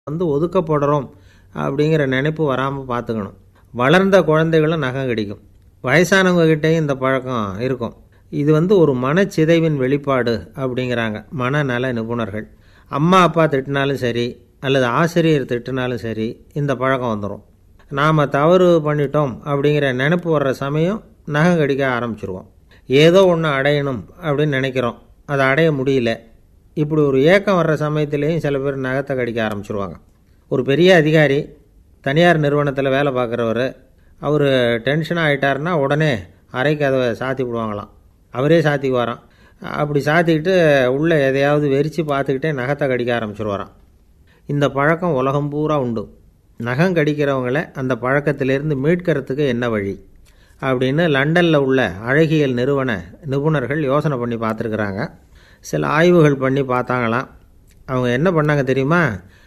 வந்து ஒதுக்கப்படுறோம் அப்படிங்கிற நினைப்பு வராமல் பார்த்துக்கணும் வளர்ந்த குழந்தைகளும் நகம் கடிக்கும் வயசானவங்க கிட்டேயும் இந்த பழக்கம் இருக்கும் இது வந்து ஒரு மனச்சிதைவின் வெளிப்பாடு அப்படிங்கிறாங்க மனநல நிபுணர்கள் அம்மா அப்பா திட்டினாலும் சரி அல்லது ஆசிரியர் திட்டினாலும் சரி இந்த பழக்கம் வந்துடும் நாம் தவறு பண்ணிட்டோம் அப்படிங்கிற நினைப்பு வர்ற சமயம் நகம் கடிக்க ஆரம்பிச்சிருவோம் ஏதோ ஒன்று அடையணும் அப்படின்னு நினைக்கிறோம் அதை அடைய முடியல இப்படி ஒரு ஏக்கம் வர்ற சமயத்துலேயும் சில பேர் நகத்தை கடிக்க ஆரம்பிச்சிருவாங்க ஒரு பெரிய அதிகாரி தனியார் நிறுவனத்தில் வேலை பார்க்குறவர் அவர் டென்ஷனாக ஆகிட்டாருன்னா உடனே அறைக்கு அதை சாத்தி விடுவாங்களாம் அவரே சாத்திக்குவாராம் அப்படி சாத்திக்கிட்டு உள்ளே எதையாவது வெறித்து பார்த்துக்கிட்டே நகத்தை கடிக்க ஆரம்பிச்சிருவாராம் இந்த பழக்கம் உலகம் பூரா உண்டு நகம் கடிக்கிறவங்கள அந்த பழக்கத்திலேருந்து மீட்கிறதுக்கு என்ன வழி அப்படின்னு லண்டனில் உள்ள அழகியல் நிறுவன நிபுணர்கள் யோசனை பண்ணி பார்த்துருக்குறாங்க சில ஆய்வுகள் பண்ணி பார்த்தாங்களாம் அவங்க என்ன பண்ணாங்க தெரியுமா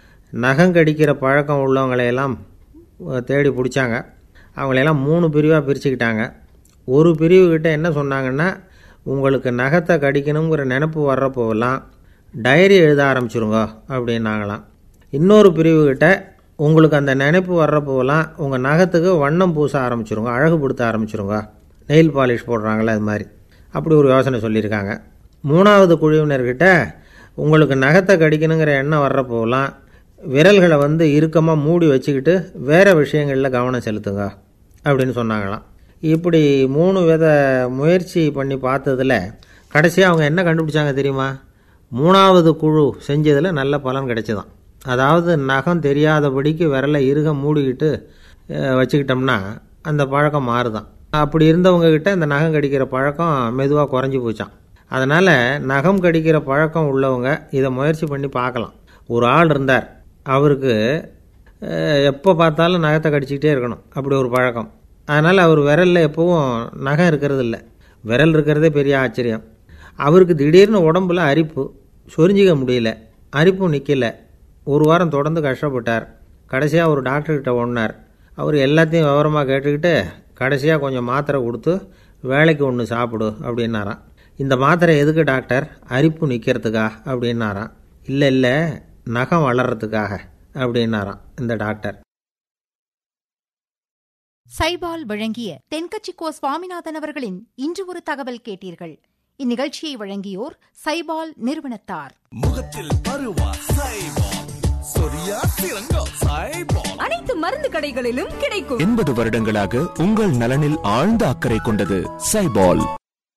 நகம் கடிக்கிற பழக்கம் உள்ளவங்களையெல்லாம் தேடி பிடிச்சாங்க அவங்களையெல்லாம் மூணு பிரிவாக பிரிச்சுக்கிட்டாங்க ஒரு பிரிவுக்கிட்ட என்ன சொன்னாங்கன்னா உங்களுக்கு நகத்தை கடிக்கணுங்கிற நினப்பு வர்றப்போவெல்லாம் டைரி எழுத ஆரம்பிச்சிருங்க அப்படின்னாங்களாம் இன்னொரு பிரிவுக்கிட்ட உங்களுக்கு அந்த நினைப்பு வர்றப்போவெல்லாம் உங்கள் நகத்துக்கு வண்ணம் பூச ஆரம்பிச்சிருங்க அழகுபடுத்த ஆரம்பிச்சிருங்க நெயில் பாலிஷ் போடுறாங்களே அது மாதிரி அப்படி ஒரு யோசனை சொல்லியிருக்காங்க மூணாவது குழுவினர்கிட்ட உங்களுக்கு நகத்தை கடிக்கணுங்கிற எண்ணம் வர்றப்போவெல்லாம் விரல்களை வந்து இறுக்கமாக மூடி வச்சுக்கிட்டு வேறு விஷயங்களில் கவனம் செலுத்துங்க அப்படின்னு சொன்னாங்களாம் இப்படி மூணு வித முயற்சி பண்ணி பார்த்ததில் கடைசியாக அவங்க என்ன கண்டுபிடிச்சாங்க தெரியுமா மூணாவது குழு செஞ்சதில் நல்ல பலன் கிடைச்சிதான் அதாவது நகம் தெரியாதபடிக்கு விரலை இறுக மூடிக்கிட்டு வச்சுக்கிட்டோம்னா அந்த பழக்கம் மாறுதான் அப்படி இருந்தவங்க கிட்ட இந்த நகம் கடிக்கிற பழக்கம் மெதுவாக குறைஞ்சி போச்சான் அதனால் நகம் கடிக்கிற பழக்கம் உள்ளவங்க இதை முயற்சி பண்ணி பார்க்கலாம் ஒரு ஆள் இருந்தார் அவருக்கு எப்போ பார்த்தாலும் நகத்தை கடிச்சிக்கிட்டே இருக்கணும் அப்படி ஒரு பழக்கம் அதனால் அவர் விரலில் எப்போவும் நகம் இருக்கிறது இல்லை விரல் இருக்கிறதே பெரிய ஆச்சரியம் அவருக்கு திடீர்னு உடம்புல அரிப்பு சொரிஞ்சிக்க முடியல அரிப்பும் நிற்கல ஒரு வாரம் தொடர்ந்து கஷ்டப்பட்டார் கடைசியாக ஒரு டாக்டர்கிட்ட ஒன்றார் அவர் எல்லாத்தையும் விவரமாக கேட்டுக்கிட்டு கடைசியாக கொஞ்சம் மாத்திரை கொடுத்து வேலைக்கு ஒன்று சாப்பிடு அப்படின்னாராம் இந்த மாத்திரை எதுக்கு டாக்டர் அரிப்பு நிற்கிறதுக்கா அப்படின்னாராம் இல்லை இல்லை நகம் வளர்கிறதுக்காக அப்படின்னாராம் இந்த டாக்டர் சைபால் வழங்கிய தென்கட்சிக்கோ சுவாமிநாதன் அவர்களின் இன்று ஒரு தகவல் கேட்டீர்கள் இந்நிகழ்ச்சியை வழங்கியோர் சைபால் நிறுவனத்தார் முகத்தில் பருவா சைபால் சொரியா சிறங்கா சைபால் அனைத்து மருந்து கடைகளிலும் கிடைக்கும் எண்பது வருடங்களாக உங்கள் நலனில் ஆழ்ந்த அக்கறை கொண்டது சைபால்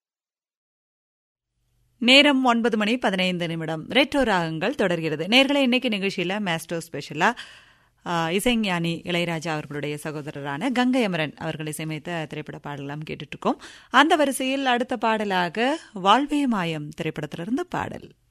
நேரம் ஒன்பது மணி பதினைந்து நிமிடம் ரெட்ரோ ராகங்கள் தொடர்கிறது நேர்களை இன்னைக்கு நிகழ்ச்சியில் மேஸ்டோ ஸ்பெஷலா இசைஞானி இளையராஜா அவர்களுடைய சகோதரரான கங்கை அமரன் அவர்கள் இசையமைத்த திரைப்பட பாடலாம் கேட்டுட்டு இருக்கோம் அந்த வரிசையில் அடுத்த பாடலாக வாழ்வே மாயம் திரைப்படத்திலிருந்து பாடல்